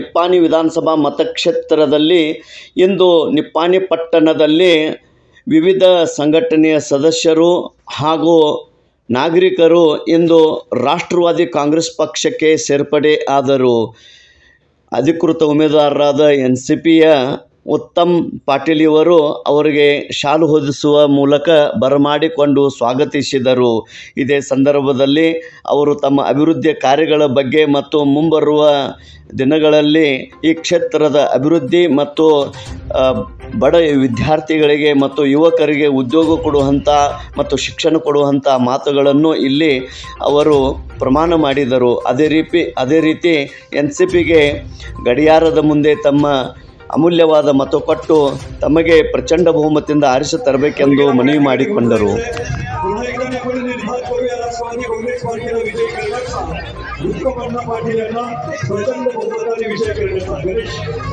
ನಿಪ್ಪಾಣಿ ವಿಧಾನಸಭಾ ಮತಕ್ಷೇತ್ರದಲ್ಲಿ ಇಂದು ನಿಪ್ಪಾಣಿ ಪಟ್ಟಣದಲ್ಲಿ ವಿವಿಧ ಸಂಘಟನೆಯ ಸದಸ್ಯರು ಹಾಗೂ ನಾಗರಿಕರು ಇಂದು ರಾಷ್ಟ್ರವಾದಿ ಕಾಂಗ್ರೆಸ್ ಪಕ್ಷಕ್ಕೆ ಸೇರ್ಪಡೆ ಆದರು ಅಧಿಕೃತ ಉಮೇದುವಾರರಾದ ಎನ್ ಸಿ ಪಿಯ ಉತ್ತಮ್ ಪಾಟೀಲ್ ಇವರು ಅವರಿಗೆ ಶಾಲು ಹೊದಿಸುವ ಮೂಲಕ ಬರಮಾಡಿಕೊಂಡು ಸ್ವಾಗತಿಸಿದರು ಇದೇ ಸಂದರ್ಭದಲ್ಲಿ ಅವರು ತಮ್ಮ ಅಭಿವೃದ್ಧಿಯ ಕಾರ್ಯಗಳ ಬಗ್ಗೆ ಮತ್ತು ಮುಂಬರುವ ದಿನಗಳಲ್ಲಿ ಈ ಕ್ಷೇತ್ರದ ಅಭಿವೃದ್ಧಿ ಮತ್ತು ಆ, ಬಡ ವಿದ್ಯಾರ್ಥಿಗಳಿಗೆ ಮತ್ತು ಯುವಕರಿಗೆ ಉದ್ಯೋಗ ಕೊಡುವಂಥ ಮತ್ತು ಶಿಕ್ಷಣ ಕೊಡುವಂಥ ಮಾತುಗಳನ್ನು ಇಲ್ಲಿ ಅವರು ಪ್ರಮಾಣ ಮಾಡಿದರು ಅದೇ ರೀತಿ ಅದೇ ರೀತಿ ಎನ್ ಸಿ ಪಿಗೆ ಗಡಿಯಾರದ ಮುಂದೆ ತಮ್ಮ ಅಮೂಲ್ಯವಾದ ಮತ ಕೊಟ್ಟು ತಮಗೆ ಪ್ರಚಂಡ ಬಹುಮತದಿಂದ ಆರಿಸಿ ತರಬೇಕೆಂದು ಮನವಿ ಮಾಡಿಕೊಂಡರು पुन्हा एकदा आपण निर्धार करूया राष्ट्रवादी काँग्रेस पार्टीला विजय करण्याचा उत्तमअण्णा पाटील यांना प्रचंड बहुमताने विजय करण्याचा गणेश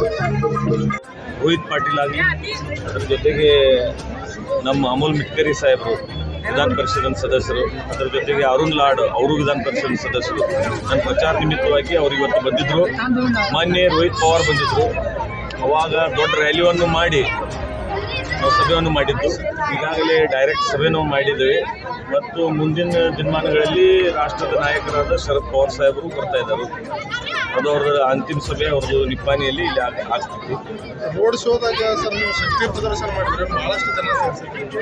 ರೋಹಿತ್ ಪಾಟೀಲ್ ಆಗಲಿ ಅದರ ಜೊತೆಗೆ ನಮ್ಮ ಅಮೋಲ್ ಮಿಟ್ಕರಿ ಸಾಹೇಬರು ವಿಧಾನ ಪರಿಷತ್ ಸದಸ್ಯರು ಅದರ ಜೊತೆಗೆ ಅರುಣ್ ಲಾಡ್ ಅವರು ವಿಧಾನ ಪರಿಷತ್ ಸದಸ್ಯರು ನನ್ನ ಪ್ರಚಾರ ನಿಮಿತ್ತವಾಗಿ ಅವ್ರು ಇವತ್ತು ಬಂದಿದ್ದರು ಮೊನ್ನೆ ರೋಹಿತ್ ಪವಾರ್ ಬಂದಿದ್ದರು ಅವಾಗ ದೊಡ್ಡ ರ್ಯಾಲಿಯನ್ನು ಮಾಡಿ ನಾವು ಸಭೆಯನ್ನು ಮಾಡಿದ್ದು ಈಗಾಗಲೇ ಡೈರೆಕ್ಟ್ ಸಭೆನೂ ಮಾಡಿದ್ದೇವೆ ಮತ್ತು ಮುಂದಿನ ದಿನಮಾನಗಳಲ್ಲಿ ರಾಷ್ಟ್ರದ ನಾಯಕರಾದ ಶರದ್ ಪವಾರ್ ಸಾಹೇಬರು ಬರ್ತಾ ಇದ್ದಾರೆ ಅದು ಅವ್ರದ್ದು ಅಂತಿಮ ಸಭೆ ಅವ್ರದ್ದು ನಿಪ್ಪಾಣಿಯಲ್ಲಿ ಇಲ್ಲಿ ಆಗ್- ಆಗ್ತಿತ್ತು ರೋಡ್ ಶೋದಾಗ ಸರ್ ನೀವು ಶಕ್ತಿ ಪ್ರದರ್ಶನ ಮಾಡಿದ್ರೆ ಬಹಳಷ್ಟು ಜನ ಸೇರಿಸಿದ್ರು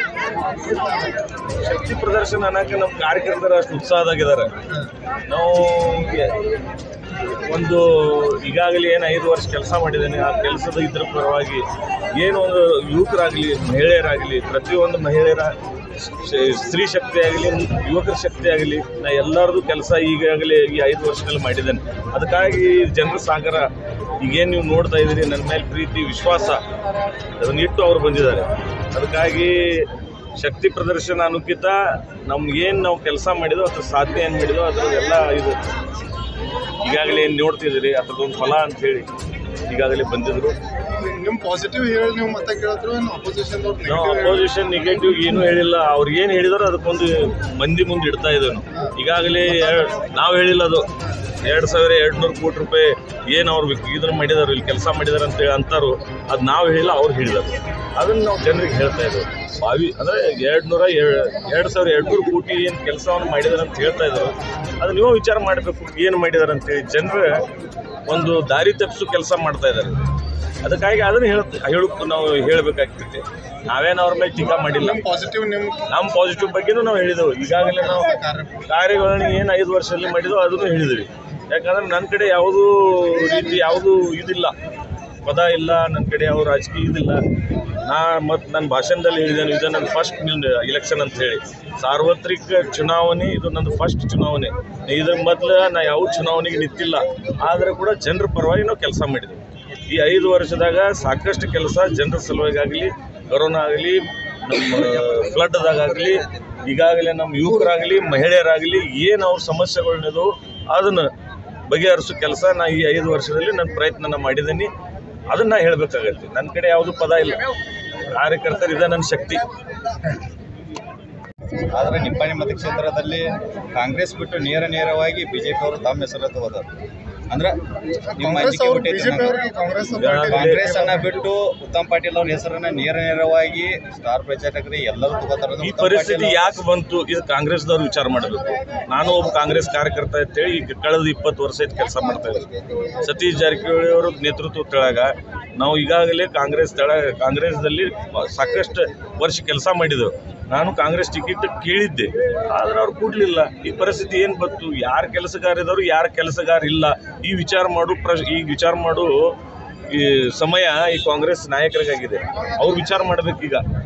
ಶಕ್ತಿ ಪ್ರದರ್ಶನ ಅನ್ನಕ್ಕೆ ನಮ್ಮ ಕಾರ್ಯಕರ್ತರು ಅಷ್ಟು ಉತ್ಸಾಹದಾಗಿದ್ದಾರೆ ನಾವು ಎ- ಒಂದು ಈಗಾಗಲೇ ಏನು ಐದು ವರ್ಷ ಕೆಲಸ ಮಾಡಿದ್ದೇನೆ ಆ ಕೆಲಸದ ಇದ್ರ ಪರವಾಗಿ ಏನು ಒಂದು ಯುವಕರಾಗಲಿ ಮಹಿಳೆಯರಾಗಲಿ ಪ್ರತಿಯೊಂದು ಮಹಿಳೆಯರ ಶ- ಸ್ತ್ರೀ ಶಕ್ತಿ ಆಗಲಿ ಯುವಕರ ಶಕ್ತಿ ಆಗಲಿ ನಾ ಎಲ್ಲರದು ಕೆಲಸ ಈಗಾಗಲೇ ಈ ಐದು ವರ್ಷದಲ್ಲಿ ಮಾಡಿದ್ದೇನೆ ಅದಕ್ಕಾಗಿ ಜನರ ಸಾಗರ ಈಗೇನು ನೀವು ನೋಡ್ತಾ ಇದ್ದೀರಿ ನನ್ನ ಮೇಲೆ ಪ್ರೀತಿ ವಿಶ್ವಾಸ ಅದನ್ನಿಟ್ಟು ಅವ್ರು ಬಂದಿದ್ದಾರೆ ಅದಕ್ಕಾಗಿ ಶಕ್ತಿ ಪ್ರದರ್ಶನ ಅನ್ನೋಕ್ಕಿಂತ ನಮ್ಗೇನು ನಾವು ಕೆಲಸ ಮಾಡಿದೋ ಅದ್ರ ಸಾಧನೆ ಏನು ಮಾಡಿದೋ ಅದ್ರ ಎಲ್ಲ ಇದು ಈಗಾಗಲೇ ಏನು ನೋಡ್ತಿದ್ದೀರಿ ಅದ್ರದ್ದೊಂದು ಫಲ ಅಂತ ಹೇಳಿ ಈಗಾಗಲೇ ಬಂದಿದ್ರು ನಿಮ್ ಪಾಸಿಟಿವ್ ಹೇಳಿ ನೀವು ಮತ್ತೆ ಕೇಳಿದ್ರು ಏನು ಅಪೋಸಿಷನ್ ನಾವು ಅಪೋಸಿಷನ್ ನೆಗೆಟಿವ್ ಏನು ಹೇಳಿಲ್ಲ ಅವ್ರು ಏನು ಹೇಳಿದಾರೋ ಅದಕ್ಕೊಂದು ಮಂದಿ ಮುಂದೆ ಇಡ್ತಾ ಇದ್ದೇವೆ ನಾವು ಈಗಾಗಲೇ ನಾವು ಹೇಳಿಲ್ಲ ಅದು ಎರಡು ಸಾವಿರ ಎರಡು ನೂರು ಕೋಟಿ ರೂಪಾಯಿ ಏನು ಅವ್ರು ಇದನ್ನು ಮಾಡಿದಾರೆ ಇಲ್ಲಿ ಕೆಲಸ ಮಾಡಿದಾರೆ ಅಂತ ಹೇಳಿ ಅಂತಾರೋ ಅದು ನಾವು ಹೇಳಿಲ್ಲ ಅವ್ರು ಹೇಳಿದಾರೆ ಅದನ್ನು ನಾವು ಜನರಿಗೆ ಹೇಳ್ತಾ ಇದ್ದೇವೆ ಬಾವಿ ಅಂದರೆ ಎರಡು ನೂರ ಎರಡು ಸಾವಿರ ಎರಡು ನೂರು ಕೋಟಿ ಏನು ಕೆಲಸವನ್ನು ಮಾಡಿದಾರೆ ಅಂತ ಹೇಳ್ತಾ ಇದ್ರು ಅದು ನೀವು ವಿಚಾರ ಮಾಡಬೇಕು ಏನು ಮಾಡಿದಾರೆ ಅಂತೇಳಿ ಜನರ ಒಂದು ದಾರಿ ತಪ್ಪಿಸೋ ಕೆಲಸ ಮಾಡ್ತಾ ಇದ್ದಾರೆ ಅದಕ್ಕಾಗಿ ಅದನ್ನು ಹೇಳ ಹೇಳಕ್ಕೆ ನಾವು ಹೇಳಬೇಕಾಗ್ತೈತೆ ನಾವೇನು ಅವ್ರ ಮೇಲೆ ಟೀಕಾ ಮಾಡಿಲ್ಲ ಪಾಸಿಟಿವ್ ನಿಮ್ ನಮ್ಮ ಪಾಸಿಟಿವ್ ಬಗ್ಗೆನೂ ನಾವು ಹೇಳಿದೆವು ಈಗಾಗಲೇ ನಾವು ಕಾರ್ಯಗಳನ್ನು ಏನು ಐದು ವರ್ಷದಲ್ಲಿ ಮಾಡಿದೋ ಅದನ್ನು ಹೇಳಿದ್ವಿ ಯಾಕಂದ್ರೆ ನನ್ನ ಕಡೆ ಯಾವುದೂ ರೀತಿ ಯಾವುದೂ ಇದಿಲ್ಲ ಪದ ಇಲ್ಲ ನನ್ನ ಕಡೆ ಯಾವ ರಾಜಕೀಯ ಇದಿಲ್ಲ ನಾ ಮತ್ತು ನನ್ನ ಭಾಷಣದಲ್ಲಿ ಹೇಳಿದ್ದೇನೆ ಇದು ನನ್ನ ಫಸ್ಟ್ ಇಲೆಕ್ಷನ್ ಅಂತ ಹೇಳಿ ಸಾರ್ವತ್ರಿಕ ಚುನಾವಣೆ ಇದು ನಂದು ಫಸ್ಟ್ ಚುನಾವಣೆ ಇದ್ರ ಮೊದಲು ನಾ ಯಾವ ಚುನಾವಣೆಗೆ ನಿಂತಿಲ್ಲ ಆದರೆ ಕೂಡ ಜನರ ಪರವಾಗಿ ನಾವು ಕೆಲಸ ಮಾಡಿದ್ವಿ ಈ ಐದು ವರ್ಷದಾಗ ಸಾಕಷ್ಟು ಕೆಲಸ ಜನರ ಸಲುವಾಗಿ ಆಗಲಿ ಕೊರೋನಾ ಆಗಲಿ ನಮ್ಮ ಫ್ಲಡ್ದಾಗಲಿ ಈಗಾಗಲೇ ನಮ್ಮ ಯುವಕರಾಗಲಿ ಮಹಿಳೆಯರಾಗಲಿ ಏನು ಅವ್ರ ಸಮಸ್ಯೆಗಳನ್ನಿದವು ಅದನ್ನು ಬಗೆಹರಿಸೋ ಕೆಲಸ ನಾ ಈ ಐದು ವರ್ಷದಲ್ಲಿ ನನ್ನ ಪ್ರಯತ್ನ ಮಾಡಿದ್ದೀನಿ ಅದನ್ನು ಹೇಳಬೇಕಾಗತ್ತೆ ನನ್ನ ಕಡೆ ಯಾವುದು ಪದ ಇಲ್ಲ ಕಾರ್ಯಕರ್ತರು ಇದೆ ನನ್ನ ಶಕ್ತಿ ಆದರೆ ನಿಪ್ಪಾಣಿ ಮತಕ್ಷೇತ್ರದಲ್ಲಿ ಕಾಂಗ್ರೆಸ್ ಬಿಟ್ಟು ನೇರ ನೇರವಾಗಿ ಬಿಜೆಪಿ ಅವರು ತಮ್ಮ ಹೆಸರದ್ದು ಹೋದರು ಅಂದ್ರೆ ನಿಮ್ಮ ಕಾಂಗ್ರೆಸ್ ಅಂಜಿಕೆ ಅವ್ರು ಹುಟ್ಟೈತೆ ಬಿಜೆಪಿ ನನಗೆ. ಅವ್ರಿಗೆ ಕಾಂಗ್ರೆಸ್ ಈಗಾಗಲೇ ಕಾಂಗ್ರೆಸ್ ಅನ್ನ ಬಿಟ್ಟು ಉತ್ತಮ್ ಪಾಟೀಲ್ ಅವ್ರ ಹೆಸರನ್ನ ನೇರ ನೇರವಾಗಿ ಸ್ಟಾರ್ ಪ್ರಚಾರಕರು ಎಲ್ಲರೂ ತಗೋತಾರೆ ಈ ಪರಿಸ್ಥಿತಿ ಯಾಕೆ ಬಂತು ಇದು ಕಾಂಗ್ರೆಸ್ದವ್ರು ವಿಚಾರ ಮಾಡಬೇಕು ನಾನು ಒಬ್ಬ ಕಾಂಗ್ರೆಸ್ ಕಾರ್ಯಕರ್ತ ಅಂತೇಳಿ ಈಗ ಕಳೆದ ಇಪ್ಪತ್ತು ವರ್ಷ ಆಯ್ತು ಕೆಲಸ ಮಾಡ್ತಾ ಇದ್ದೀನಿ ಸತೀಶ್ ಜಾರಕಿಹೊಳಿ ಅವರ ನೇತೃತ್ವ ತೆಳಗ ನಾವು ಈಗಾಗಲೇ ಕಾಂಗ್ರೆಸ್ ತೆಳ ಕಾಂಗ್ರೆಸ್ದಲ್ಲಿ ಸಾಕಷ್ಟು ವರ್ಷ ಕೆಲಸ ಮಾಡಿದೆವು ನಾನು ಕಾಂಗ್ರೆಸ್ ಟಿಕೆಟ್ ಕೇಳಿದ್ದೆ ಆದ್ರೆ ಅವ್ರು ಕೊಡಲಿಲ್ಲ ಈ ಪರಿಸ್ಥಿತಿ ಏನು ಬಂತು ಯಾರು ಕೆಲಸಗಾರ ಇದ್ದವರು ಯಾರು ಕೆಲಸಗಾರ ಇಲ್ಲ ಈ ವಿಚಾರ ಮಾಡು ಪ್ರಶ್ ಈಗ ವಿಚಾರ ಮಾಡು ಈ ಸಮಯ ಈ ಕಾಂಗ್ರೆಸ್ ನಾಯಕರಿಗಾಗಿದೆ ಅವ್ರು ವಿಚಾರ ಮಾಡ್ಬೇಕೀಗ